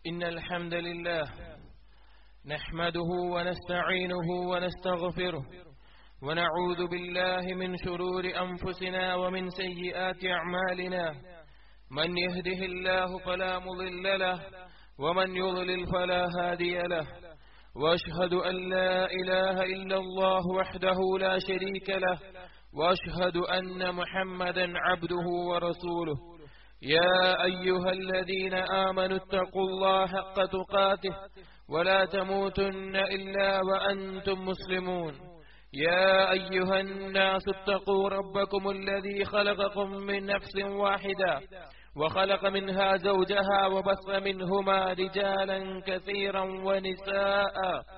إن الحمد لله نحمده ونستعينه ونستغفره ونعوذ بالله من شرور أنفسنا ومن سيئات أعمالنا من يهده الله فلا مضل له ومن يضلل فلا هادي له واشهد ان لا اله الا الله وحده لا شريك له واشهد ان محمدا عبده ورسوله يا ايها الذين امنوا اتقوا الله حق تقاته ولا تموتن الا وانتم مسلمون يا ايها الناس اتقوا ربكم الذي خلقكم من نفس واحده وخلق منها زوجها وبث منهما رجالا كثيرا ونساء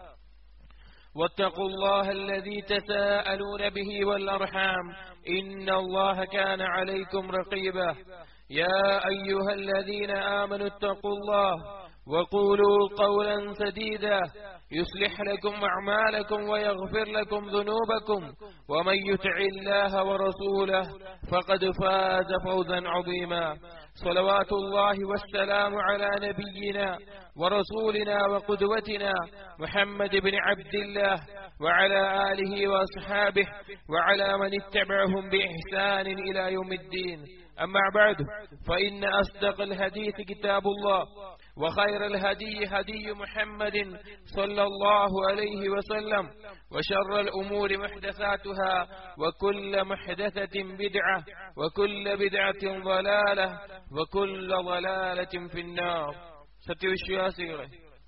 واتقوا الله الذي تساءلون به والأرحام إن الله كان عليكم رقيبا يا أيها الذين آمنوا اتقوا الله وقولوا قولا سديدا يصلح لكم أعمالكم ويغفر لكم ذنوبكم ومن يطع الله ورسوله فقد فاز فوزا عظيما صلوات الله والسلام على نبينا ورسولنا وقدوتنا محمد بن عبد الله وعلى آله وأصحابه وعلى من اتبعهم بإحسان إلى يوم الدين أما بعد فإن أصدق الحديث كتاب الله وخير الهدي هدي محمد صلى الله عليه وسلم وشر الأمور محدثاتها وكل محدثة بدعة وكل بدعة ضلالة وكل ضلالة في النار സത്യവിശ്വാസികളെ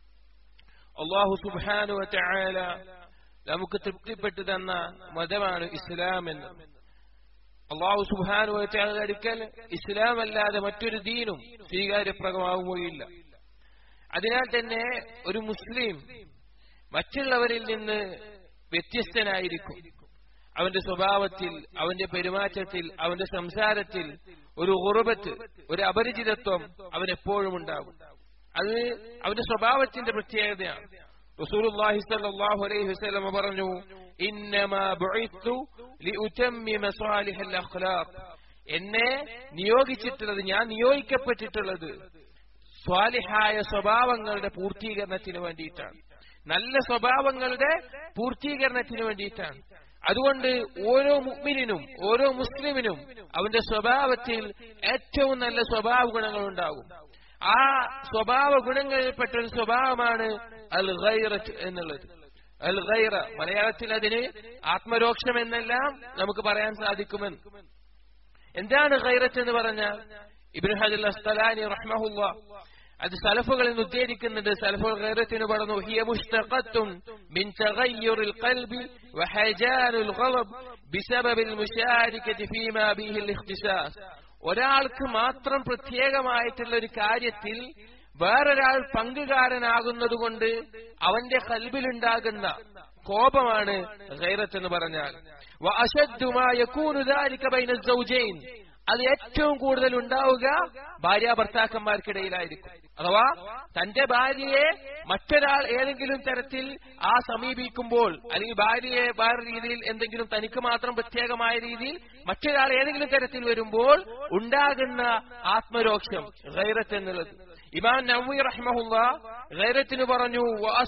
അള്ളാഹു സുബാനു ചായാല നമുക്ക് തൃപ്തിപ്പെട്ടു തന്ന മതമാണ് ഇസ്ലാം എന്ന് അള്ളാഹു സുബാനു ചായാല അടുക്കൽ ഇസ്ലാം അല്ലാതെ മറ്റൊരു ദീനും സ്വീകാര്യപ്രദമാവുകയില്ല അതിനാൽ തന്നെ ഒരു മുസ്ലിം മറ്റുള്ളവരിൽ നിന്ന് വ്യത്യസ്തനായിരിക്കും അവന്റെ സ്വഭാവത്തിൽ അവന്റെ പെരുമാറ്റത്തിൽ അവന്റെ സംസാരത്തിൽ ഒരു ഉറബത്ത് ഒരു അപരിചിതത്വം അവൻ എപ്പോഴും ഉണ്ടാകും അത് അവന്റെ സ്വഭാവത്തിന്റെ പ്രത്യേകതയാണ് റസൂലുള്ളാഹി സ്വല്ലല്ലാഹു അലൈഹി വസല്ലം പറഞ്ഞു ഇന്നമാ ബുഇത്തു ലിഉതമ്മിമ സാലിഹൽ അഖ്ലാഖ് എന്നെ നിയോഗിച്ചിട്ടുള്ളത് ഞാൻ നിയോഗിക്കപ്പെട്ടിട്ടുള്ളത് സ്വാലിഹായ സ്വഭാവങ്ങളുടെ പൂർത്തീകരണത്തിന് വേണ്ടിയിട്ടാണ് നല്ല സ്വഭാവങ്ങളുടെ പൂർത്തീകരണത്തിന് വേണ്ടിയിട്ടാണ് അതുകൊണ്ട് ഓരോ മുഗ്മിനും ഓരോ മുസ്ലിമിനും അവന്റെ സ്വഭാവത്തിൽ ഏറ്റവും നല്ല സ്വഭാവ ഗുണങ്ങൾ ഉണ്ടാകും ആ സ്വഭാവ ഗുണങ്ങളിൽപ്പെട്ട ഒരു സ്വഭാവമാണ് അൽ ഗൈറത്ത് എന്നുള്ളത് അൽ ഗൈറ മലയാളത്തിൽ അതിന് ആത്മരോക്ഷം എന്നെല്ലാം നമുക്ക് പറയാൻ സാധിക്കുമെന്ന് എന്താണ് ഗൈറത്ത് എന്ന് പറഞ്ഞാൽ ഇബ്നു ഹജൽ അസ്തലാനി റഹ്മഹുല്ല അത് സലഫുകളിൽ നിന്ന് ഉദ്ദേശിക്കുന്നുണ്ട് സലഫുകൾ ഗൈറത്തിന് പറഞ്ഞു ഹിയ മുസ്തഖത്തും മിൻ തഗയ്യുറിൽ ഖൽബി വഹജാനുൽ ഖളബ് ബിസബബിൽ മുശാരിക്കതി ഫീമാ ബിഹിൽ ഇഖ്തിസാസ് ഒരാൾക്ക് മാത്രം പ്രത്യേകമായിട്ടുള്ള ഒരു കാര്യത്തിൽ വേറൊരാൾ പങ്കുകാരനാകുന്നത് കൊണ്ട് അവന്റെ കൽബിലുണ്ടാകുന്ന കോപമാണ് ഗൈറത്ത് എന്ന് പറഞ്ഞാൽ അത് ഏറ്റവും കൂടുതൽ ഉണ്ടാവുക ഭാര്യ ഭർത്താക്കന്മാർക്കിടയിലായിരിക്കും അഥവാ തന്റെ ഭാര്യയെ മറ്റൊരാൾ ഏതെങ്കിലും തരത്തിൽ ആ സമീപിക്കുമ്പോൾ അല്ലെങ്കിൽ ഭാര്യയെ വേറെ രീതിയിൽ എന്തെങ്കിലും തനിക്ക് മാത്രം പ്രത്യേകമായ രീതിയിൽ മറ്റൊരാൾ ഏതെങ്കിലും തരത്തിൽ വരുമ്പോൾ ഉണ്ടാകുന്ന ആത്മരോക്ഷം ഗൈറത്ത് എന്നുള്ളത് ഇമാൻ നവി റഹ്മഹുല്ല ഗൈറത്തിന് പറഞ്ഞു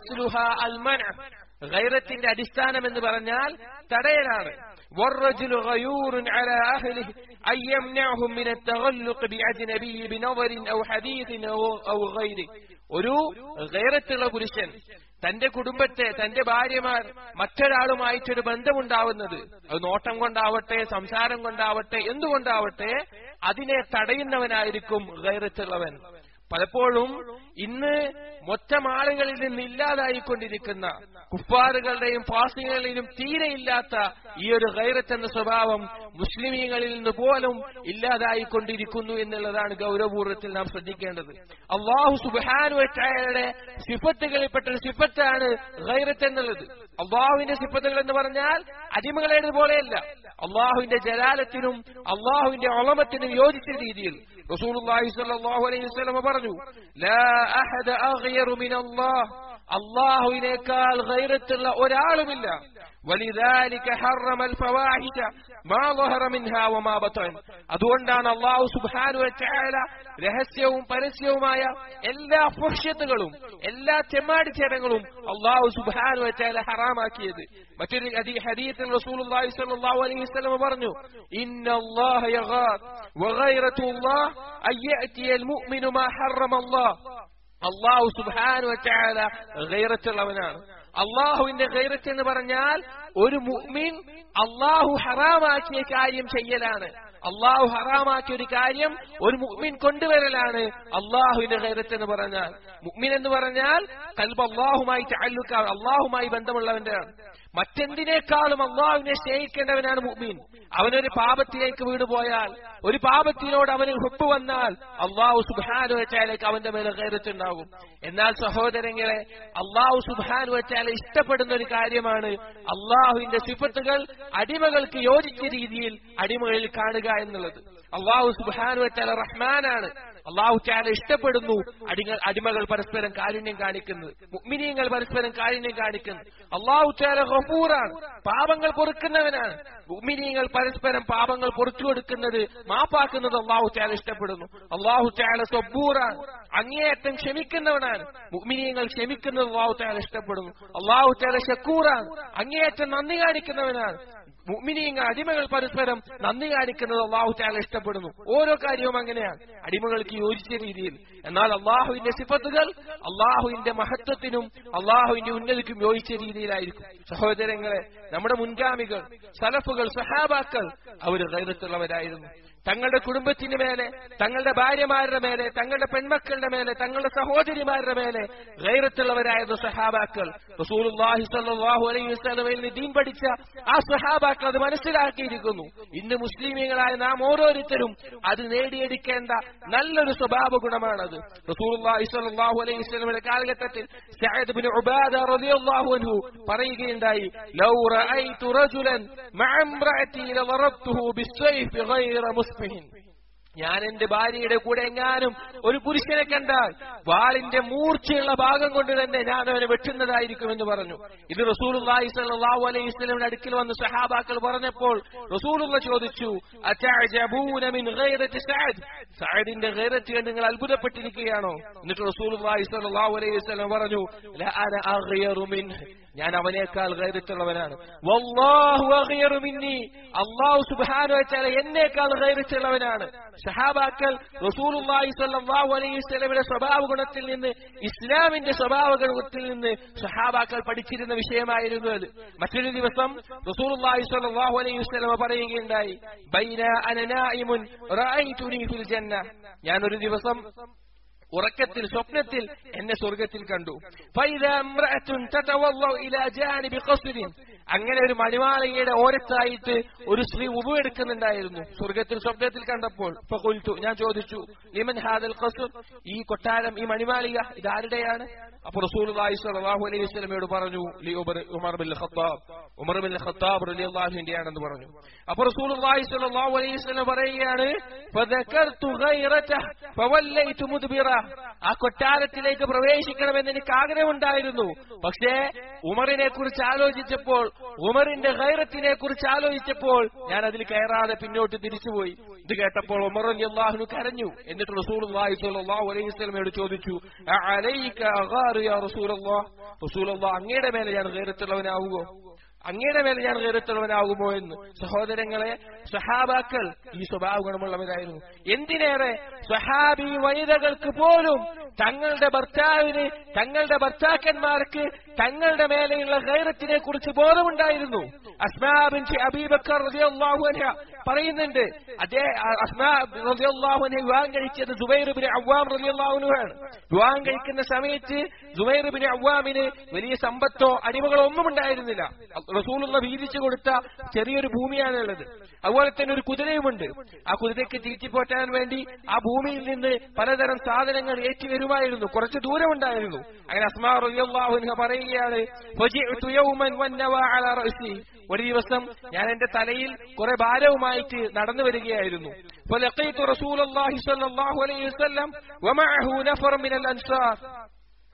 ഗൈറത്തിന്റെ അടിസ്ഥാനം എന്ന് പറഞ്ഞാൽ തടയലാണ് والرجل غيور على أهله أن يمنعهم من التغلق بأجنبي بنظر أو حديث أو, أو غيره ഒരു ഗൈറത്തുള്ള പുരുഷൻ തന്റെ കുടുംബത്തെ തന്റെ ഭാര്യമാർ മറ്റൊരാളുമായിട്ടൊരു ബന്ധമുണ്ടാവുന്നത് അത് നോട്ടം കൊണ്ടാവട്ടെ സംസാരം കൊണ്ടാവട്ടെ എന്തുകൊണ്ടാവട്ടെ അതിനെ തടയുന്നവനായിരിക്കും ഗൈറത്തുള്ളവൻ പലപ്പോഴും ഇന്ന് മൊത്തം ആളുകളിൽ നിന്ന് ഇല്ലാതായിക്കൊണ്ടിരിക്കുന്ന കുഫാറുകളുടെയും ഫാസികളുടെയും തീരെ ഇല്ലാത്ത ഈ ഒരു ഗൈറത്ത് എന്ന സ്വഭാവം മുസ്ലിമീങ്ങളിൽ നിന്ന് പോലും ഇല്ലാതായിക്കൊണ്ടിരിക്കുന്നു എന്നുള്ളതാണ് ഗൗരവപൂർവ്വത്തിൽ നാം ശ്രദ്ധിക്കേണ്ടത് അള്ളാഹു സുബാനുവറ്റായുടെ സിഫത്തുകളിൽപ്പെട്ട ഒരു സിഫത്താണ് ഗൈറത്ത് എന്നുള്ളത് അള്ളാഹുവിന്റെ സിഫത്തുകൾ എന്ന് പറഞ്ഞാൽ അടിമകളേത് പോലെയല്ല അള്ളാഹുവിന്റെ ജലാലത്തിനും അള്ളാഹുവിന്റെ ഒളമത്തിനും യോജിച്ച രീതിയിൽ റസൂലുള്ളാഹി സ്വല്ലല്ലാഹു അലൈഹി വസല്ലം പറഞ്ഞു ലാ അഹദ അഗ്യറു മിനല്ലാഹ് അള്ളാഹുവിനേക്കാൾ ഗൈറത്തുള്ള ഒരാളുമില്ല ولذلك حرم الفواحش ما ظهر منها وما بطن അതുകൊണ്ടാണ് അള്ളാഹു സുബ്ഹാനഹു വതആല രഹസ്യവും പരസ്യവുമായ എല്ലാ ഫുഹ്ഷ്യത്തുകളും എല്ലാ ചെമ്മാടിച്ചേരങ്ങളും അള്ളാഹു സുബ്ഹാനഹു വതആല ഹറാമാക്കിയത് മറ്റൊരു ഹദീ- ഹദീത്തിൽ റസൂലുള്ളാഹി സ്വല്ലല്ലാഹു അലൈഹി വസല്ലം പറഞ്ഞു ഇന്നല്ലാഹ യഗാർ വഗൈറത്തുല്ലാഹ് അയ്യഅതിയ المؤمن ما حرم الله അള്ളാഹു സുബാനു വച്ചാല ഗൈറത്തുള്ളവനാണ് അള്ളാഹുവിന്റെ ഗൈറത്ത് എന്ന് പറഞ്ഞാൽ ഒരു മുഅ്മിൻ അള്ളാഹു ഹറാമാക്കിയ കാര്യം ചെയ്യലാണ് അള്ളാഹു ഹറാമാക്കിയ ഒരു കാര്യം ഒരു മുഅ്മിൻ കൊണ്ടുവരലാണ് അള്ളാഹുവിന്റെ ഗൈറത്ത് എന്ന് പറഞ്ഞാൽ മുഅ്മിൻ എന്ന് പറഞ്ഞാൽ കൽബ് അള്ളാഹുമായി ചാലുക്കാണ് അള്ളാഹുമായി ബന്ധമുള്ളവന്റെയാണ് മറ്റെന്തിനേക്കാളും അള്ളാഹുവിനെ സ്നേഹിക്കേണ്ടവനാണ് മുഅ്മിൻ അവനൊരു പാപത്തിലേക്ക് വീണുപോയാൽ ഒരു പാപത്തിനോട് അവന് ഹുപ്പ് വന്നാൽ അള്ളാഹു സുബാനു വെച്ചാലേക്ക് അവന്റെ മേലെ കയറത്തുണ്ടാകും എന്നാൽ സഹോദരങ്ങളെ അള്ളാഹു സുബാനു വെച്ചാൽ ഇഷ്ടപ്പെടുന്ന ഒരു കാര്യമാണ് അള്ളാഹുവിന്റെ സിഫത്തുകൾ അടിമകൾക്ക് യോജിച്ച രീതിയിൽ അടിമകളിൽ കാണുക എന്നുള്ളത് അള്ളാഹു സുബാനു വെച്ചാൽ റഹ്മാനാണ് അള്ളാഹു ചാല ഇഷ്ടപ്പെടുന്നു അടികൾ അടിമകൾ പരസ്പരം കാരുണ്യം കാണിക്കുന്നത് മുഗ്മിനീങ്ങൾ പരസ്പരം കാരുണ്യം കാണിക്കുന്നത് അള്ളാഹു ചാല ഗഫൂറാണ് പാപങ്ങൾ പൊറുക്കുന്നവനാണ് മുഗ്മിനീങ്ങൾ പരസ്പരം പാപങ്ങൾ പൊറുച്ചു കൊടുക്കുന്നത് മാപ്പാക്കുന്നത് അള്ളാഹു ചാല ഇഷ്ടപ്പെടുന്നു അള്ളാഹു ചാല സബൂറാണ് അങ്ങേയറ്റം ക്ഷമിക്കുന്നവനാണ് മുഗ്മിനീങ്ങൾ ക്ഷമിക്കുന്നത് അള്ളാഹു ചാല ഇഷ്ടപ്പെടുന്നു അള്ളാഹു ചാല ഷക്കൂറാണ് അങ്ങേയറ്റം നന്ദി കാണിക്കുന്നവനാണ് മുഅ്മിനീങ്ങൾ അടിമകൾ പരസ്പരം നന്ദി കാണിക്കുന്നത് അള്ളാഹു ചാല ഇഷ്ടപ്പെടുന്നു ഓരോ കാര്യവും അങ്ങനെയാണ് അടിമകൾക്ക് യോജിച്ച രീതിയിൽ എന്നാൽ അള്ളാഹുവിന്റെ സിഫത്തുകൾ അള്ളാഹുവിന്റെ മഹത്വത്തിനും അള്ളാഹുവിന്റെ ഉന്നതിക്കും യോജിച്ച രീതിയിലായിരിക്കും സഹോദരങ്ങളെ നമ്മുടെ മുൻഗാമികൾ സലഫുകൾ സഹാബാക്കൾ അവർ ഗൈറത്തുള്ളവരായിരുന്നു തങ്ങളുടെ കുടുംബത്തിന് മേലെ തങ്ങളുടെ ഭാര്യമാരുടെ മേലെ തങ്ങളുടെ പെൺമക്കളുടെ മേലെ തങ്ങളുടെ സഹോദരിമാരുടെ മേലെ ഗൈറത്തുള്ളവരായിരുന്നു സഹാബാക്കൾ റസൂലുള്ളാഹി സ്വല്ലല്ലാഹു അലൈഹി വസല്ലമയിൽ നിന്ന് ദീൻ പഠിച്ച ആ സഹാബാക്കൾ അത് മനസ്സിലാക്കിയിരിക്കുന്നു ഇന്ന് മുസ്ലിമീങ്ങളായ നാം ഓരോരുത്തരും അത് നേടിയെടുക്കേണ്ട നല്ലൊരു സ്വഭാവ ഗുണമാണത് റസൂലുള്ളാഹി സ്വല്ലല്ലാഹു അലൈഹി വസല്ലമയുടെ കാലഘട്ടത്തിൽ സഅദ് ബിൻ ഉബാദ റളിയല്ലാഹു അൻഹു പറയുകയുണ്ടായി ലൗ റഅയ്തു റജുലൻ മഅ ഇംറഅതി ലദറബ്തുഹു ബിസ്സൈഫ് ഗൈറ മുസ്ബിഹിൻ ഞാൻ എന്റെ ഭാര്യയുടെ കൂടെ എങ്ങാനും ഒരു പുരുഷനെ കണ്ടാൽ വാളിന്റെ മൂർച്ചയുള്ള ഭാഗം കൊണ്ട് തന്നെ ഞാൻ അവനെ വെട്ടുന്നതായിരിക്കും എന്ന് പറഞ്ഞു ഇത് റസൂലുള്ളാഹി സ്വല്ലല്ലാഹു അലൈഹി വസല്ലമയുടെ അടുക്കൽ വന്ന് സഹാബാക്കൾ പറഞ്ഞപ്പോൾ റസൂലുള്ള ചോദിച്ചു അതഅജബൂന മിൻ ഗൈറത്തി സഅദ് സഅദിന്റെ ഗൈറത്ത് കണ്ട് നിങ്ങൾ അത്ഭുതപ്പെട്ടിരിക്കുകയാണോ എന്നിട്ട് റസൂലുള്ളാഹി സ്വല്ലല്ലാഹു അലൈഹി വസല്ലം പറഞ്ഞു ലാ അന അഗ്യറു മിൻഹ് ഞാൻ അവനേക്കാൾ ഗൈറത്തുള്ളവനാണ് വല്ലാഹു അഗ്യറു മിന്നി അല്ലാഹു സുബ്ഹാനഹു വതആല എന്നേക്കാൾ ഗൈറത്തുള്ളവനാണ് സഹാബാക്കൾ റസൂലുള്ളാഹി സ്വല്ലല്ലാഹു അലൈഹി വസല്ലമയുടെ സ്വഭാവ ഗുണത്തിൽ നിന്ന് ഇസ്ലാമിന്റെ സ്വഭാവ ഗുണത്തിൽ നിന്ന് സഹാബാക്കൾ പഠിച്ചിരുന്ന വിഷയമായിരുന്നു അത് മറ്റൊരു ദിവസം റസൂലുള്ളാഹി സ്വല്ലല്ലാഹു അലൈഹി വസല്ലമ പറയുകയുണ്ടായി ബൈന അന നായിമുൻ റഅയ്തുനി ഫിൽ ജന്ന ഞാൻ ഒരു ദിവസം ഉറക്കത്തിൽ സ്വപ്നത്തിൽ എന്നെ സ്വർഗത്തിൽ കണ്ടു ഫൈദാ ഇംറഅത്തുൻ തതവല്ലഉ ഇലാ ജാനിബി ഖസ്രിൻ അങ്ങനെ ഒരു മണിമാളികയുടെ ഓരത്തായിട്ട് ഒരു സ്ത്രീ ഉപയെടുക്കുന്നുണ്ടായിരുന്നു സ്വർഗത്തിൽ സ്വപ്നത്തിൽ കണ്ടപ്പോൾ ഫഖുൽതു ഞാൻ ചോദിച്ചു ലിമൻ ഹാദൽ ഖസ്ർ ഈ കൊട്ടാരം ഈ മണിമാളിക ഇതാരുടെയാണ് അപ്പോൾ റസൂലുള്ളാഹി സ്വല്ലല്ലാഹു അലൈഹി വസല്ലമയോട് പറഞ്ഞു ലി Umar Umar bin Khattab Umar bin Khattab റളിയല്ലാഹു അൻഹുവിന്റെയാണെന്ന് പറഞ്ഞു അപ്പോൾ റസൂലുള്ളാഹി സ്വല്ലല്ലാഹു അലൈഹി വസല്ലം പറയുകയാണ് ഫദകർതു ഗൈറതഹ ഫവല്ലൈതു മുദ്ബിറ ആ കൊട്ടാരത്തിലേക്ക് പ്രവേശിക്കണമെന്ന് എനിക്ക് ആഗ്രഹമുണ്ടായിരുന്നു പക്ഷേ ഉമറിനെ കുറിച്ച് ആലോചിച്ചപ്പോൾ ഉമറിന്റെ ഗൈറത്തിനെ കുറിച്ച് ആലോചിച്ചപ്പോൾ ഞാൻ അതിൽ കയറാതെ പിന്നോട്ട് തിരിച്ചുപോയി ഇത് കേട്ടപ്പോൾ ഉമർ അള്ളാഹുനു കരഞ്ഞു എന്നിട്ട് റസൂലുള്ളാഹി സ്വല്ലല്ലാഹു അലൈഹി വസല്ലമയോട് ചോദിച്ചു അലൈക അഗാറു യാ റസൂലല്ലാഹ് റസൂലല്ലാഹ് അങ്ങയുടെ മേലെ ഞാൻ ഗൈറത്തുള്ളവനാവുകോ അങ്ങയുടെ മേലെ ഞാൻ കയറത്തുള്ളവനാകുമോ എന്ന് സഹോദരങ്ങളെ സഹാബാക്കൾ ഈ സ്വഭാവ ഗുണമുള്ളവരായിരുന്നു എന്തിനേറെ സഹാബി വനിതകൾക്ക് പോലും തങ്ങളുടെ ഭർത്താവിന് തങ്ങളുടെ ഭർത്താക്കന്മാർക്ക് തങ്ങളുടെ മേലെയുള്ള ഗൈറത്തിനെ കുറിച്ച് ബോധമുണ്ടായിരുന്നു അസ്മാബിൻ അബീബക്കർ റളിയല്ലാഹു അൻഹ പറയുന്നുണ്ട് അതേ അസ്മാ റളിയല്ലാഹു അൻഹ വിവാഹം കഴിച്ചത് സുബൈർ ബിൻ അവ്വാം റളിയല്ലാഹു അൻഹുവാണ് വിവാഹം കഴിക്കുന്ന സമയത്ത് സുബൈർ ബിൻ അവ്വാമിന് വലിയ സമ്പത്തോ അടിമകളോ ഒന്നും ഉണ്ടായിരുന്നില്ല റസൂലുള്ള വീതിച്ചു കൊടുത്ത ചെറിയൊരു ഭൂമിയാണുള്ളത് അതുപോലെ തന്നെ ഒരു കുതിരയുമുണ്ട് ആ കുതിരയ്ക്ക് തീറ്റിപ്പോറ്റാൻ വേണ്ടി ആ ഭൂമിയിൽ നിന്ന് പലതരം സാധനങ്ങൾ ഏറ്റി വരുമായിരുന്നു കുറച്ച് ദൂരമുണ്ടായിരുന്നു അങ്ങനെ അസ്മാ റളിയല്ലാഹു അൻഹ പറയുകയാണ് ഫജിഅ്തു യൗമൻ വന്നവ അലാ റഅസി ഒരു ദിവസം ഞാൻ എന്റെ തലയിൽ കുറെ ഭാരവുമായിട്ട് നടന്നു വരികയായിരുന്നു فلقيت رسول الله صلى الله عليه وسلم ومعه نفر من الأنصار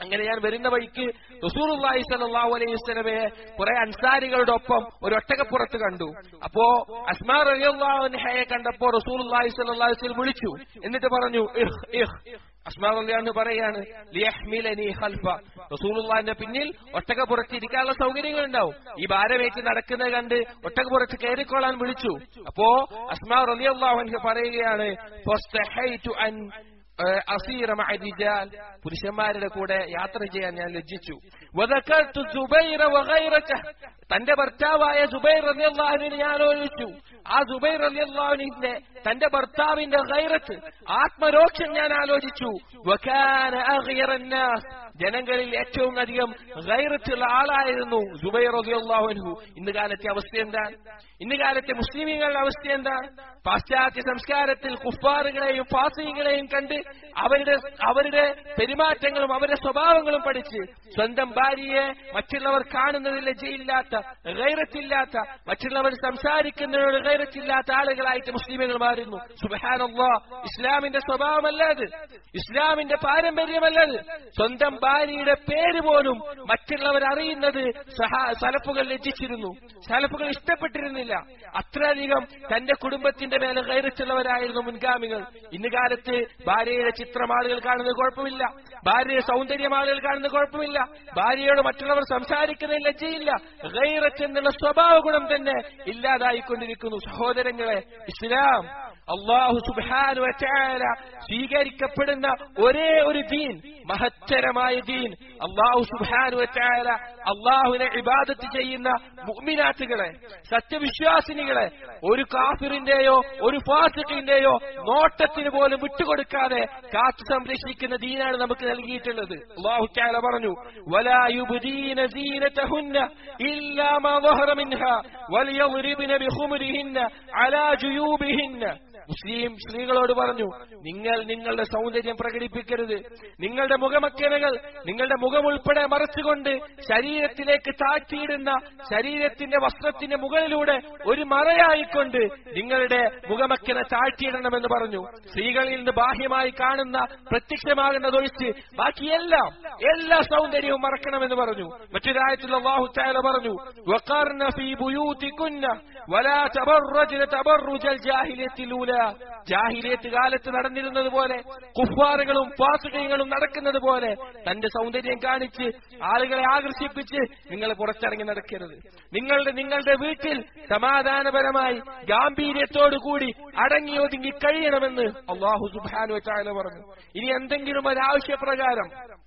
അങ്ങനെ ഞാൻ വരുന്ന വഴിക്ക് റസൂലുള്ളാഹി സ്വല്ലല്ലാഹു അലൈഹി വസല്ലമയെ കുറെ അൻസാരികളുടെ ഒപ്പം ഒരു ഒട്ടകപ്പുറത്ത് കണ്ടു അപ്പോ അസ്മാ റളിയല്ലാഹു അൻഹയെ കണ്ടപ്പോ റസൂലുള്ളാഹി സ്വല്ലല്ലാഹു അലൈഹി വസല്ലം വിളിച്ചു എന്നിട്ട് പറഞ്ഞു ഇഹ് ഇഹ് അസ്മാ റളിയല്ലാഹു പറയാണ് ലിയഹ്മിലനി ഖൽഫ റസൂലുള്ളാഹിന്റെ പിന്നിൽ ഒട്ടകപ്പുറത്ത് ഇരിക്കാനുള്ള സൗകര്യങ്ങൾ ഉണ്ടാവും ഈ ഭാരമേറ്റ് നടക്കുന്നത് കണ്ട് ഒട്ടകപ്പുറത്ത് കയറിക്കൊള്ളാൻ വിളിച്ചു അപ്പോ അസ്മാ റളിയല്ലാഹു അൻഹ പറയുകയാണ് ഫസ്തഹൈതു അൻ ഏഹ് അസീറ മഅ റിജാൽ പുരുഷന്മാരുടെ കൂടെ യാത്ര ചെയ്യാൻ ഞാൻ ലജ്ജിച്ചു വദക്കർതു സുബൈറ വഗൈറതഹ തന്റെ ഭർത്താവായ സുബൈർ റളിയല്ലാഹുവിനെ ഞാൻ ആലോചിച്ചു ആ സുബൈർ റളിയല്ലാഹുവിന്റെ തന്റെ ഭർത്താവിന്റെ ഗൈറത്ത് ആത്മരോക്ഷം ഞാൻ ആലോചിച്ചു വകാന അഗ്യറ الناس ജനങ്ങളിൽ ഏറ്റവും അധികം ഗൈറത്തുള്ള ആളായിരുന്നു സുബൈർ റളിയല്ലാഹു അൻഹു ഇന്ന് കാലത്തെ അവസ്ഥ എന്താണ് ഇന്ന് കാലത്തെ മുസ്ലിമീങ്ങളുടെ അവസ്ഥ എന്താണ് പാശ്ചാത്യ സംസ്കാരത്തിൽ കുഫാറുകളെയും ഫാസികളെയും കണ്ട് അവരുടെ അവരുടെ പെരുമാറ്റങ്ങളും അവരുടെ സ്വഭാവങ്ങളും പഠിച്ച് സ്വന്തം ഭാര്യയെ മറ്റുള്ളവർ കാണുന്നതിൽ ലജ്ജയില്ലാത്ത ഗൈറത്തില്ലാത്ത മറ്റുള്ളവർ സംസാരിക്കുന്നതിനോട് ഗൈറത്തില്ലാത്ത ആളുകളായിട്ട് മുസ്ലിമുകൾ മാറുന്നു സുബഹാനല്ലാ ഇസ്ലാമിന്റെ സ്വഭാവമല്ല അത് ഇസ്ലാമിന്റെ പാരമ്പര്യമല്ലത് സ്വന്തം ഭാര്യയുടെ പേര് പോലും മറ്റുള്ളവർ അറിയുന്നത് സഹാ സലഫുകൾ ലജ്ജിച്ചിരുന്നു സലഫുകൾ ഇഷ്ടപ്പെട്ടിരുന്നില്ല അത്രയധികം തന്റെ കുടുംബത്തിന്റെ മേലെ കയറിച്ചുള്ളവരായിരുന്നു മുൻഗാമികൾ ഇന്ന് കാലത്ത് ഭാര്യയുടെ ചിത്രം ആളുകൾ കാണുന്നത് കുഴപ്പമില്ല ഭാര്യയുടെ സൗന്ദര്യം ആളുകൾ കാണുന്നത് കുഴപ്പമില്ല ഭാര്യയോട് മറ്റുള്ളവർ സംസാരിക്കുന്നതിൽ ലജ്ജയില്ല ഗൈറത്ത് എന്നുള്ള സ്വഭാവ ഗുണം തന്നെ ഇല്ലാതായിക്കൊണ്ടിരിക്കുന്നു സഹോദരങ്ങളെ ഇസ്ലാം അള്ളാഹു സുബാനു വറ്റാല സ്വീകരിക്കപ്പെടുന്ന ഒരേ ഒരു ദീൻ മഹത്തരമായ ദീൻ അള്ളാഹു സുബാനു വറ്റാല അള്ളാഹുവിനെ ഇബാദത്ത് ചെയ്യുന്ന മുഅ്മിനാത്തുകളെ സത്യവിശ്വാസിനികളെ ഒരു കാഫിറിന്റെയോ ഒരു ഫാസിഖിന്റെയോ നോട്ടത്തിന് പോലും വിട്ടുകൊടുക്കാതെ കാത്തു സംരക്ഷിക്കുന്ന ദീനാണ് നമുക്ക് നൽകിയിട്ടുള്ളത് അള്ളാഹു താല പറഞ്ഞു ولا يبدين زينتهن إلا ما ظهر منها وليضربن بخمرهن على جيوبهن മുസ്ലിം സ്ത്രീകളോട് പറഞ്ഞു നിങ്ങൾ നിങ്ങളുടെ സൗന്ദര്യം പ്രകടിപ്പിക്കരുത് നിങ്ങളുടെ മുഖമക്കനകൾ നിങ്ങളുടെ മുഖം ഉൾപ്പെടെ മറച്ചുകൊണ്ട് ശരീരത്തിലേക്ക് താഴ്ത്തിയിടുന്ന ശരീരത്തിന്റെ വസ്ത്രത്തിന്റെ മുകളിലൂടെ ഒരു മറയായിക്കൊണ്ട് നിങ്ങളുടെ മുഖമക്കനെ താഴ്ത്തിയിടണമെന്ന് പറഞ്ഞു സ്ത്രീകളിൽ നിന്ന് ബാഹ്യമായി കാണുന്ന പ്രത്യക്ഷമാകുന്നതൊഴിച്ച് ബാക്കിയെല്ലാം എല്ലാ സൗന്ദര്യവും മറക്കണമെന്ന് പറഞ്ഞു മറ്റൊരായത്തിൽ അള്ളാഹു താല പറഞ്ഞു وقرن في بيوتكن ولا تبرجن تبرج الجاهلية الأولى ജാഹിലിയത്ത് കാലത്ത് നടന്നിരുന്നത് പോലെ കുഫാറുകളും ഫാസുകങ്ങളും നടക്കുന്നത് പോലെ തന്റെ സൗന്ദര്യം കാണിച്ച് ആളുകളെ ആകർഷിപ്പിച്ച് നിങ്ങൾ പുറത്തിറങ്ങി നടക്കരുത് നിങ്ങളുടെ നിങ്ങളുടെ വീട്ടിൽ സമാധാനപരമായി ഗാംഭീര്യത്തോടു കൂടി അടങ്ങി ഒതുങ്ങി കഴിയണമെന്ന് അള്ളാഹു സുബാനു ചായ പറഞ്ഞു ഇനി എന്തെങ്കിലും ഒരു ആവശ്യപ്രകാരം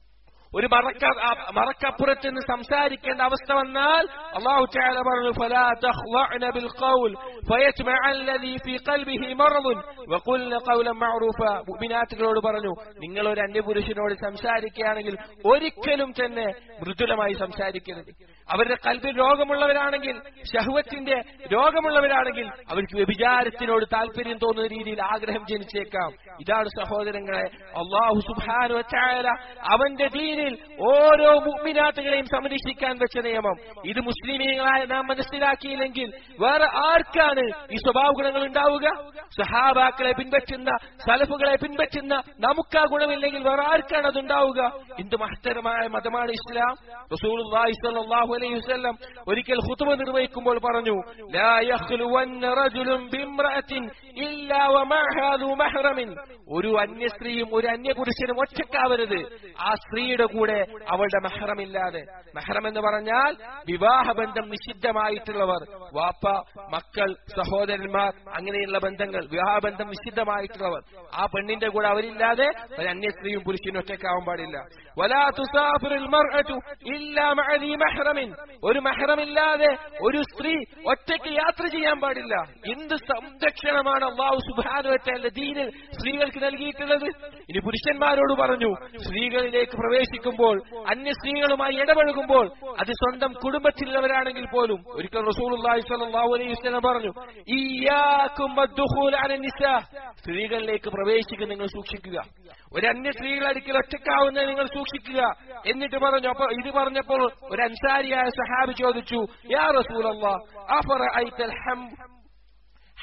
ഒരു മറക്ക ആ- മറക്കപ്പുറത്ത് നിന്ന് സംസാരിക്കേണ്ട അവസ്ഥ വന്നാൽ അള്ളാഹു تعالى പറഞ്ഞു فلا تخضعن بالقول فيتمع الذي في قلبه مرض وقلن قولا معروفا മുഅ്മിനാത്തുകളോട് പറഞ്ഞു നിങ്ങൾ ഒരു അന്യപുരുഷനോട് സംസാരിക്കുകയാണെങ്കിൽ ഒരിക്കലും തന്നെ മൃദുലമായി സംസാരിക്കരുത് അവരുടെ കൽബിൽ രോഗമുള്ളവരാണെങ്കിൽ ഷഹ്വത്തിന്റെ രോഗമുള്ളവരാണെങ്കിൽ അവർക്ക് വ്യഭിചാരത്തിനോട് താല്പര്യം തോന്നുന്ന രീതിയിൽ ആഗ്രഹം ജനിച്ചേക്കാം ഇതാണ് സഹോദരങ്ങളെ അള്ളാഹു സുബാനു ചായല അവന്റെ ദീനിൽ ഓരോ മുഗ്മിനാത്തുകളെയും സംരക്ഷിക്കാൻ വെച്ച നിയമം ഇത് മുസ്ലിമീങ്ങളായ നാം മനസ്സിലാക്കിയില്ലെങ്കിൽ വേറെ ആർക്കാണ് ഈ സ്വഭാവ ഗുണങ്ങൾ ഉണ്ടാവുക സഹാബാക്കളെ പിൻപറ്റുന്ന സലഫുകളെ പിൻപറ്റുന്ന നമുക്ക് ആ ഗുണമില്ലെങ്കിൽ വേറെ ആർക്കാണ് അത് ഉണ്ടാവുക എന്ത് മഹത്തരമായ മതമാണ് ഇസ്ലാം റസൂലുള്ളാഹി സ്വല്ലല്ലാഹു അലൈഹി വസല്ലം ഒരിക്കൽ ഖുതുബ നിർവഹിക്കുമ്പോൾ പറഞ്ഞു ലാ യഖ്ലുവന്ന റജുലുൻ ബിംറഅത്തിൻ ഇല്ലാ വമഅഹാ ദു മഹ്റമിൻ ഒരു അന്യ സ്ത്രീയും ഒരു അന്യ പുരുഷനും ഒറ്റക്കാവരുത് ആ സ്ത്രീയുടെ കൂടെ അവളുടെ മഹ്റമില്ലാതെ മഹ്റം എന്ന് പറഞ്ഞാൽ വിവാഹബന്ധം നിഷിദ്ധമായിട്ടുള്ളവർ വാപ്പ മക്കൾ സഹോദരന്മാർ അങ്ങനെയുള്ള ബന്ധങ്ങൾ വിവാഹബന്ധം നിഷിദ്ധമായിട്ടുള്ളവർ ആ പെണ്ണിന്റെ കൂടെ അവരില്ലാതെ ഒരു അന്യ സ്ത്രീയും പുരുഷനും ഒറ്റക്കാവാൻ പാടില്ല വലാ തുസാഫിറുൽ മർഅതു ഇല്ലാ മഅ ദീ മഹ്റമിൻ ഒരു മഹ്റമില്ലാതെ ഒരു സ്ത്രീ ഒറ്റയ്ക്ക് യാത്ര ചെയ്യാൻ പാടില്ല എന്ത് സംരക്ഷണമാണ് അള്ളാഹു സുബ്ഹാനഹു വ തആല ദീനിൽ സ്ത്രീകൾക്ക് നൽകിയിട്ടുള്ളത് ഇനി പുരുഷന്മാരോട് പറഞ്ഞു സ്ത്രീകളിലേക്ക് പ്രവേശിക്കുമ്പോൾ അന്യ സ്ത്രീകളുമായി ഇടപഴകുമ്പോൾ അത് സ്വന്തം കുടുംബത്തിലുള്ളവരാണെങ്കിൽ പോലും ഒരിക്കൽ റസൂലുള്ളാഹി സ്വല്ലല്ലാഹു അലൈഹി വസല്ലം പറഞ്ഞു ഇയ്യാകും വദ്ദുഖൂൽ അല നിസാ സ്ത്രീകളിലേക്ക് പ്രവേശിക്കുക നിങ്ങൾ സൂക്ഷിക്കുക ഒരു അന്യ സ്ത്രീകൾ അടുക്കൽ ഒറ്റക്കാവുന്നത് നിങ്ങൾ സൂക്ഷിക്കുക എന്നിട്ട് പറഞ്ഞു അപ്പൊ ഇത് പറഞ്ഞപ്പോൾ ഒരു അൻസാരിയായ സഹാബി ചോദിച്ചു യാ റസൂലല്ലാഹ് അഫറഅയ്തൽ ഹം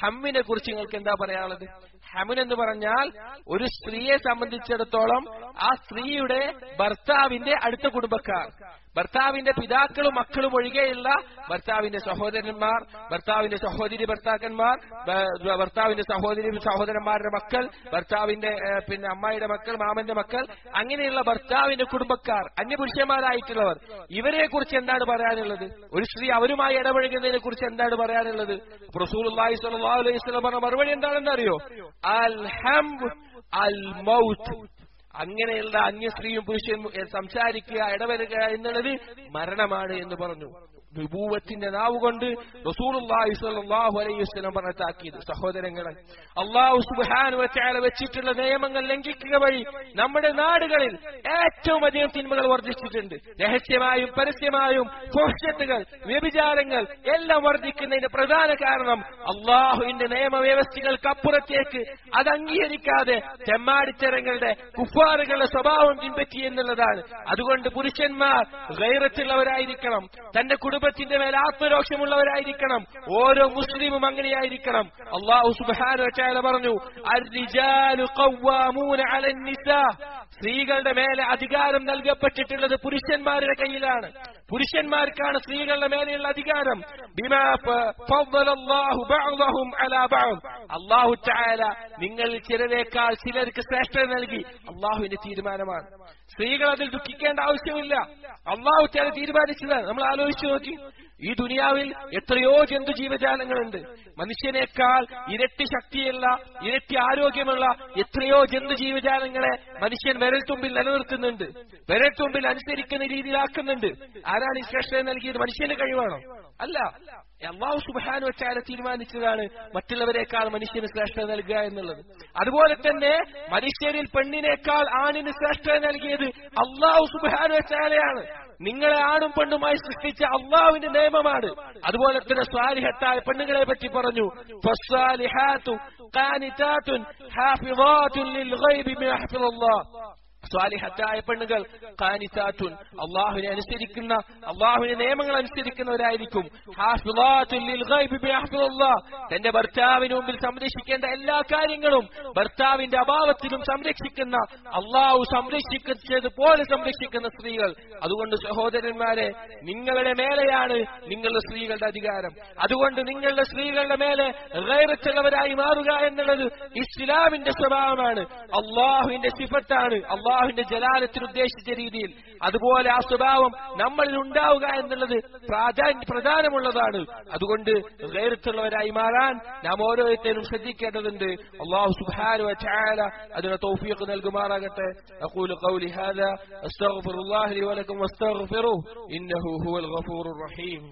ഹമ്മിനെ കുറിച്ച് നിങ്ങൾക്ക് എന്താ പറയാനുള്ളത് ഹമുൻ എന്ന് പറഞ്ഞാൽ ഒരു സ്ത്രീയെ സംബന്ധിച്ചിടത്തോളം ആ സ്ത്രീയുടെ ഭർത്താവിന്റെ അടുത്ത കുടുംബക്കാർ ഭർത്താവിന്റെ പിതാക്കളും മക്കളും ഒഴികെയുള്ള ഭർത്താവിന്റെ സഹോദരന്മാർ ഭർത്താവിന്റെ സഹോദരി ഭർത്താക്കന്മാർ ഭ- ഭർത്താവിന്റെ സഹോദരി സഹോദരന്മാരുടെ മക്കൾ ഭർത്താവിന്റെ ഏഹ്, പിന്നെ അമ്മായിയുടെ മക്കൾ മാമന്റെ മക്കൾ അങ്ങനെയുള്ള ഭർത്താവിന്റെ കുടുംബക്കാർ അന്യപുരുഷന്മാരായിട്ടുള്ളവർ ഇവരെ കുറിച്ച് എന്താണ് പറയാനുള്ളത് ഒരു സ്ത്രീ അവരുമായി ഇടപഴകുന്നതിനെ കുറിച്ച് എന്താണ് പറയാനുള്ളത് റസൂലുള്ളാഹി സ്വല്ലല്ലാഹു അലൈഹി വസല്ലം പറഞ്ഞ മറുപടി എന്താണെന്ന് അറിയോ അൽ ഹം അൽ മൗത്ത് അങ്ങനെയുള്ള അന്യ സ്ത്രീയും പുരുഷനും സംസാരിക്കുക ഇടവരുക എന്നുള്ളത് മരണമാണ് എന്ന് പറഞ്ഞു വിഭൂവത്തിന്റെ നാവ് കൊണ്ട് റസൂലുള്ളാഹി സ്വല്ലല്ലാഹു അലൈഹി വസല്ലം പറഞ്ഞാക്കിയത് സഹോദരങ്ങളെ അള്ളാഹു സുബ്ഹാനഹു വതആല വെച്ചിട്ടുള്ള നിയമങ്ങൾ ലംഘിക്കുക വഴി നമ്മുടെ നാടുകളിൽ ഏറ്റവും അധികം തിന്മകൾ വർദ്ധിച്ചിട്ടുണ്ട് രഹസ്യമായും പരസ്യമായും ഫോഷത്തുകൾ വ്യഭിചാരങ്ങൾ എല്ലാം വർദ്ധിക്കുന്നതിന്റെ പ്രധാന കാരണം അള്ളാഹുവിന്റെ നിയമവ്യവസ്ഥകൾക്കപ്പുറത്തേക്ക് അത് അംഗീകരിക്കാതെ തെമ്മാടിത്തരങ്ങളുടെ കുഫാറുകളുടെ സ്വഭാവം പിൻപറ്റി എന്നുള്ളതാണ് അതുകൊണ്ട് പുരുഷന്മാർ ഗൈറത്തുള്ളവരായിരിക്കണം തന്റെ കുടുംബത്തിന്റെ മേൽ ആത്മരോക്ഷമുള്ളവരായിരിക്കണം ഓരോ മുസ്ലിമും അങ്ങനെയായിരിക്കണം അള്ളാഹു സുബാനു വച്ചാല പറഞ്ഞു "അർരിജാലു ഖവ്വാമൂന അലൻ നിസാ." സ്ത്രീകളുടെ മേലെ അധികാരം നൽകപ്പെട്ടിട്ടുള്ളത് പുരുഷന്മാരുടെ കയ്യിലാണ് പുരുഷന്മാർക്കാണ് സ്ത്രീകളുടെ മേലെയുള്ള അധികാരം ബിമാ ഫ- ഫضലല്ലാഹു ബഅദഹും അലാ ബഅദ്. അള്ളാഹു തആല നിങ്ങളിൽ ചിലരേക്കാൾ ചിലർക്ക് ശ്രേഷ്ഠത നൽകി അള്ളാഹുവിന്റെ തീരുമാനമാണ് സ്ത്രീകൾ അതിൽ ദുഃഖിക്കേണ്ട ആവശ്യമില്ല അള്ളാഹു തആല തീരുമാനിച്ചതാണ് നമ്മൾ ആലോചിച്ചു നോക്കി ഈ ദുനിയാവിൽ എത്രയോ ജന്തു ജീവജാലങ്ങളുണ്ട് മനുഷ്യനേക്കാൾ ഇരട്ടി ശക്തിയുള്ള ഇരട്ടി ആരോഗ്യമുള്ള എത്രയോ ജന്തു ജീവജാലങ്ങളെ മനുഷ്യൻ വിരൽത്തുമ്പിൽ നിലനിർത്തുന്നുണ്ട് വിരൽത്തുമ്പിൽ അനുസരിക്കുന്ന രീതിയിലാക്കുന്നുണ്ട് ആരാണ് ഈ ശ്രേഷ്ഠത നൽകിയത് മനുഷ്യന്റെ കഴിവാണോ അല്ല അള്ളാഹു സുബാനു വച്ചാല തീരുമാനിച്ചതാണ് മറ്റുള്ളവരെക്കാൾ മനുഷ്യന് ശ്രേഷ്ഠത നൽകുക എന്നുള്ളത് അതുപോലെ തന്നെ മനുഷ്യരിൽ പെണ്ണിനേക്കാൾ ആണിന് ശ്രേഷ്ഠത നൽകിയത് അള്ളാഹു സുബാനു വച്ചാലയാണ് നിങ്ങളെ ആണും പെണ്ണുമായി സൃഷ്ടിച്ച അള്ളാഹുവിന്റെ നിയമമാണ് അതുപോലെ തന്നെ സ്വാലിഹത്തായ പെണ്ണുങ്ങളെ പറ്റി പറഞ്ഞു ഫസ്സാലിഹാത്തു ഖാനിതാത്തുൻ ഹാഫിളാത്തുൻ ലിൽ ഗൈബി ബിമാ ഹഫിളല്ലാഹ് സ്വാലിഹത്തായ പെണ്ണുകൾ കാനിസാത്തുൻ അള്ളാഹുവിനെ അനുസരിക്കുന്ന അള്ളാഹുവിന്റെ നിയമങ്ങൾ അനുസരിക്കുന്നവരായിരിക്കും ഹാഫിളാത്തുൻ ലിൽ ഗൈബി ബിമാ ഹഫിളല്ലാഹ്. തന്റെ ഭർത്താവിന് മുമ്പിൽ സംരക്ഷിക്കേണ്ട എല്ലാ കാര്യങ്ങളും ഭർത്താവിന്റെ അഭാവത്തിലും സംരക്ഷിക്കുന്ന അള്ളാഹു സംരക്ഷിച്ചതുപോലെ സംരക്ഷിക്കുന്ന സ്ത്രീകൾ അതുകൊണ്ട് സഹോദരന്മാരെ നിങ്ങളുടെ മേലെയാണ് നിങ്ങളുടെ സ്ത്രീകളുടെ അധികാരം അതുകൊണ്ട് നിങ്ങളുടെ സ്ത്രീകളുടെ മേലെ ഗൈറത്തുള്ളവരായി മാറുക എന്നുള്ളത് ഇസ്ലാമിന്റെ സ്വഭാവമാണ് അള്ളാഹുവിന്റെ സിഫത്താണ് അള്ളാഹുവിന്റെ ജലാലത്തിന് ഉദ്ദേശിച്ച രീതിയിൽ അതുപോലെ ആ സ്വഭാവം നമ്മളിൽ ഉണ്ടാവുക എന്നുള്ളത് പ്രാധാന്യ പ്രധാനമുള്ളതാണ് അതുകൊണ്ട് ഗൈറത്തുള്ളവരായി മാറാൻ നാം ഓരോരുത്തരും ശ്രദ്ധിക്കേണ്ടതുണ്ട് അള്ളാഹു സുബ്ഹാനഹു വ തആല അതിന് തൗഫീഖ് നൽകുമാറാകട്ടെ അഖൂലു ഖൗലി ഹാദാ അസ്തഗ്ഫിറുല്ലാഹി ലി വലക്കും വസ്തഗ്ഫിറുഹു ഇന്നഹു ഹുവൽ ഗഫൂറുർ റഹീം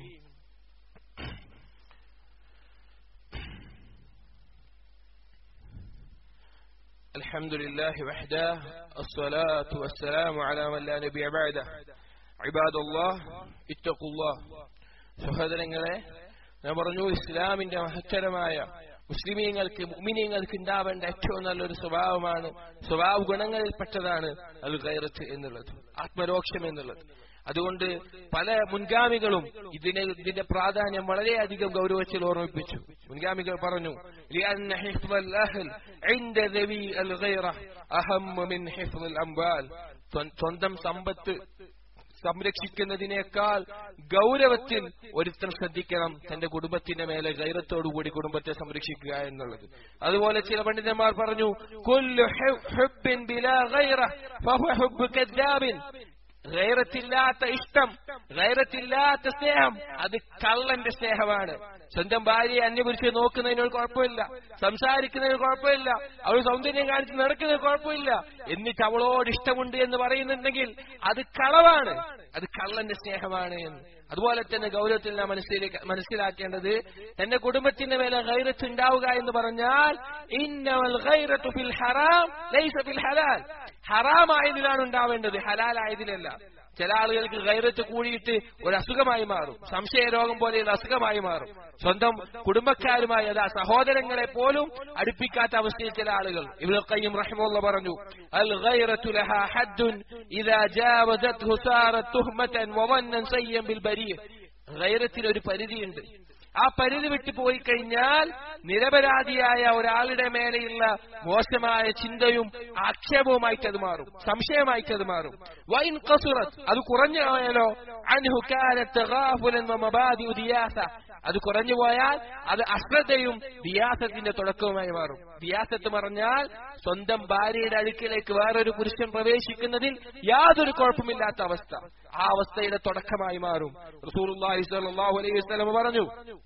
الحمد لله وحده الصلاة والسلام على من لا نبي بعده عباد الله اتقوا الله സഹോദരങ്ങളെ ഞാൻ പറഞ്ഞു ഇസ്ലാമിന്റെ മഹത്തരമായ മുസ്ലിമീങ്ങൾക്ക് മുഅ്മിനീങ്ങൾക്ക് ഉണ്ടാവേണ്ട ഏറ്റവും നല്ലൊരു സ്വഭാവമാണ് സ്വഭാവ ഗുണങ്ങളിൽപ്പെട്ടതാണ് അൽ ഗൈറത്ത് എന്നുള്ളത് ആത്മരോക്ഷം എന്നുള്ളത് അതുകൊണ്ട് പല മുൻഗാമികളും ഇതിനെ ഇതിന്റെ പ്രാധാന്യം വളരെയധികം ഗൗരവത്തിൽ ഓർമ്മിപ്പിച്ചു മുൻഗാമികൾ പറഞ്ഞു لأن حفظ الأهل عند ذوي الغيرة أهم من حفظ الأموال സ്വന്തം സമ്പത്ത് സംരക്ഷിക്കുന്നതിനേക്കാൾ ഗൗരവത്തിൽ ഒരുത്തൻ ശ്രദ്ധിക്കണം തന്റെ കുടുംബത്തിന്റെ മേലെ ഗൈരത്തോടുകൂടി കുടുംബത്തെ സംരക്ഷിക്കുക എന്നുള്ളത് അതുപോലെ ചില പണ്ഡിതന്മാർ പറഞ്ഞു കുല്ലു ഹുബ്ബിൻ ബിലാ ഗൈറ ഫഹുവ ഹുബ്ബു കദ്ദാബിൻ ഗൈറത്തില്ലാത്ത ഇഷ്ടം ഗൈറത്തില്ലാത്ത സ്നേഹം അത് കള്ളന്റെ സ്നേഹമാണ് സ്വന്തം ഭാര്യയെ അന്യപുരുഷനെ നോക്കുന്നതിന് കുഴപ്പമില്ല സംസാരിക്കുന്നതിന് കുഴപ്പമില്ല അവൾ സൗന്ദര്യം കാണിച്ച് നടക്കുന്നതിന് കുഴപ്പമില്ല എന്നിട്ട് അവളോട് ഇഷ്ടമുണ്ട് എന്ന് പറയുന്നുണ്ടെങ്കിൽ അത് കളവാണ് അത് കള്ളന്റെ സ്നേഹമാണ് എന്ന് അതുപോലെ തന്നെ ഗൗരവത്തിൽ നാം മനസ്സിലേക്ക് മനസ്സിലാക്കേണ്ടത് തന്റെ കുടുംബത്തിന്റെ മേലെ ഗൈറത്ത് ഉണ്ടാവുക എന്ന് പറഞ്ഞാൽ ഇന്നവൽ ഗൈറത്തു ഫിൽ ഹറാം ലൈസ ഫിൽ ഹലാൽ ഹറാമായതിലാണ് ഉണ്ടാവേണ്ടത് ഹലാലായതിലല്ല ചില ആളുകൾക്ക് ഗൈറത്ത് കൂടിയിട്ട് ഒരു അസുഖമായി മാറും സംശയ രോഗം പോലെയുള്ള അസുഖമായി മാറും സ്വന്തം കുടുംബക്കാരുമായി അതാ സഹോദരങ്ങളെ പോലും അടുപ്പിക്കാത്ത അവസ്ഥയിൽ ചില ആളുകൾ ഇബ്നുൽ ഖയ്യിം റഹിമഹുള്ള പറഞ്ഞു അൽ ഗൈറത്തു ലഹാ ഹദ്ദുൻ ഇദാ ജാവസത്ഹു സാറത് തുഹ്മതൻ വവന്നൻ സയ്യൻ ബിൽ ബരീ ഗൈറത്തിന് ഒരു പരിധിയുണ്ട് ആ പരിധി വിട്ടു പോയി കഴിഞ്ഞാൽ നിരപരാധിയായ ഒരാളുടെ മേലെയുള്ള മോശമായ ചിന്തയും ആക്ഷേപവുമായിട്ട് അത് മാറും സംശയമായിട്ട് അത് മാറും വൈൻ കസുറത്ത് അത് കുറഞ്ഞു പോയാലോ അത് കുറഞ്ഞു പോയാൽ അത് അശ്രദ്ധയും ദിയാസത്തിന്റെ തുടക്കവുമായി മാറും ദിയാസത്ത് പറഞ്ഞാൽ സ്വന്തം ഭാര്യയുടെ അടുക്കിലേക്ക് വേറൊരു പുരുഷൻ പ്രവേശിക്കുന്നതിൽ യാതൊരു കുഴപ്പമില്ലാത്ത അവസ്ഥ ആ അവസ്ഥയുടെ തുടക്കമായി മാറും റസൂലുള്ളാഹി സ്വല്ലല്ലാഹു അലൈഹി വസല്ലം പറഞ്ഞു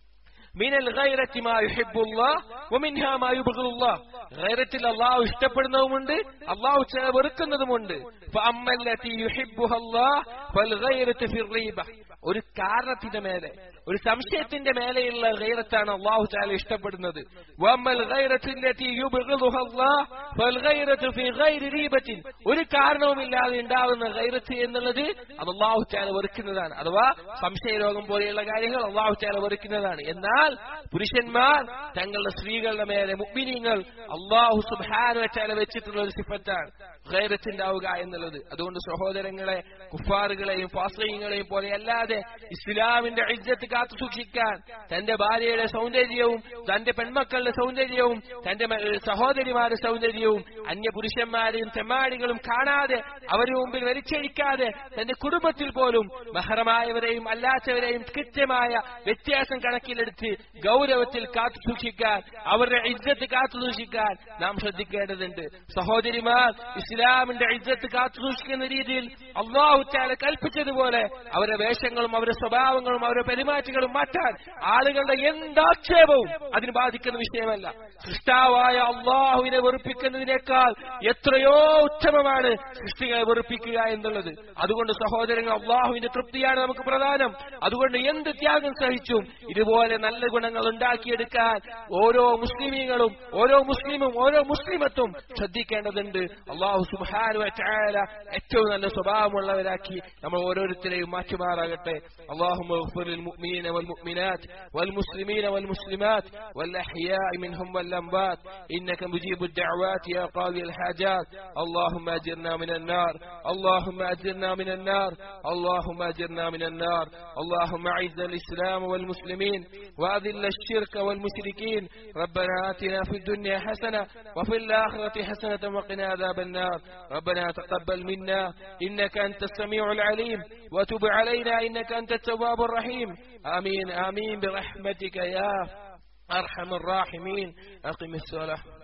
മിനൽ ഗൈറത്തി മാ യുഹിബ്ബുല്ലാഹ് വമിൻഹാ മാ യുബ്ഗിദുല്ലാഹ് ഗൈറത്തിൽ അല്ലാഹു ഇഷ്ടപ്പെടുന്നതുമുണ്ട് അല്ലാഹു ചില വെറുക്കുന്നതുമുണ്ട് ഫഅമ്മല്ലതി യുഹിബ്ബുഹല്ലാഹ് ഫൽ ഗൈറത്തു ഫിർ റീബ ഒരു കാരണത്തിന്റെ മേലെ ഒരു സംശയത്തിന്റെ മേലെയുള്ള ഗൈറത്താണ് അള്ളാഹു ചാല ഇഷ്ടപ്പെടുന്നത് വമ്മൽ ഗൈറത്തില്ലത്തി യുബ്ഗിദുഹല്ലാഹ് ഫൽ ഗൈറത്തു ഫി ഗൈരി റീബത്തിൻ ഒരു കാരണവുമില്ലാതെ ഉണ്ടാവുന്ന ഗൈറത്ത് എന്നുള്ളത് അത് അള്ളാഹു ചാല വെറുക്കുന്നതാണ് അഥവാ സംശയ രോഗം പോലെയുള്ള കാര്യങ്ങൾ അള്ളാഹു ചാല വെറുക്കുന്നതാണ് എന്നാൽ പുരുഷന്മാർ തങ്ങളുടെ സ്ത്രീകളുടെ മേലെ മുഗ്മിനിങ്ങൾ അള്ളാഹു സുബാന ചാല വെച്ചിട്ടുള്ള ഒരു സിഫത്താണ് ഗൈറത്തുണ്ടാവുക എന്നുള്ളത് അതുകൊണ്ട് സഹോദരങ്ങളെ കുഫാറുകളെയും ഫാസ്ലീങ്ങളെയും പോലെ അല്ലാതെ ഇസ്ലാമിന്റെ ഇജ്ജത്ത് കാത്തു സൂക്ഷിക്കാൻ തന്റെ ഭാര്യയുടെ സൗന്ദര്യവും തന്റെ പെൺമക്കളുടെ സൗന്ദര്യവും തന്റെ സഹോദരിമാരുടെ സൗന്ദര്യവും അന്യ പുരുഷന്മാരെയും ചെമ്മാടികളും കാണാതെ അവരുടെ മുമ്പിൽ വലിച്ചഴിക്കാതെ തന്റെ കുടുംബത്തിൽ പോലും മഹറമായവരെയും അല്ലാത്തവരെയും കൃത്യമായ വ്യത്യാസം കണക്കിലെടുത്ത് ഗൗരവത്തിൽ കാത്തു സൂക്ഷിക്കാൻ അവരുടെ ഇജ്ജത്ത് കാത്തു സൂക്ഷിക്കാൻ നാം ശ്രദ്ധിക്കേണ്ടതുണ്ട് സഹോദരിമാർ ഇസ്ലാമിന്റെ ഇജ്ജത്ത് കാത്തു സൂക്ഷിക്കുന്ന രീതിയിൽ അള്ളാഹുറ്റാല കൽപ്പിച്ചതുപോലെ അവരുടെ വേഷങ്ങളും അവരുടെ സ്വഭാവങ്ങളും അവരുടെ പെരുമാറ്റങ്ങളും മാറ്റാൻ ആളുകളുടെ എന്താക്ഷേപവും അതിന് ബാധിക്കുന്ന വിഷയമല്ല സൃഷ്ടാവായ അള്ളാഹുവിനെ വെറുപ്പിക്കുന്നതിനേക്കാൾ എത്രയോ ഉത്തമമാണ് സൃഷ്ടികളെ വെറുപ്പിക്കുക എന്നുള്ളത് അതുകൊണ്ട് സഹോദരങ്ങൾ അള്ളാഹുവിന്റെ തൃപ്തിയാണ് നമുക്ക് പ്രധാനം അതുകൊണ്ട് എന്ത് ത്യാഗം സഹിച്ചും ഇതുപോലെ നല്ല ഗുണങ്ങൾ ഉണ്ടാക്കിയെടുക്കാൻ ഓരോ മുസ്ലിമീങ്ങളും ഓരോ മുസ്ലിമും ഓരോ മുസ്ലിമത്തും ശ്രദ്ധിക്കേണ്ടതുണ്ട് അള്ളാഹു സുബാനു ചായാല ഏറ്റവും നല്ല സ്വഭാവമുള്ളവരാക്കി നമ്മൾ ഓരോരുത്തരെയും മാറ്റുമാറാകട്ടെ അള്ളാഹു للمؤمنين والمؤمنات والمسلمين والمسلمات والأحياء منهم والأنبات إنك مجيب الدعوات يا قاضي الحاجات اللهم أجرنا من النار اللهم أجرنا من النار اللهم أجرنا من النار اللهم أعز الإسلام والمسلمين وأذل الشرك والمشركين ربنا آتنا في الدنيا حسنة وفي الآخرة حسنة وقنا عذاب النار ربنا تقبل منا إنك أنت السميع العليم وتب علينا إنك أنت التواب الرحيم آمين آمين برحمتك يا أرحم الراحمين أقم الصلاة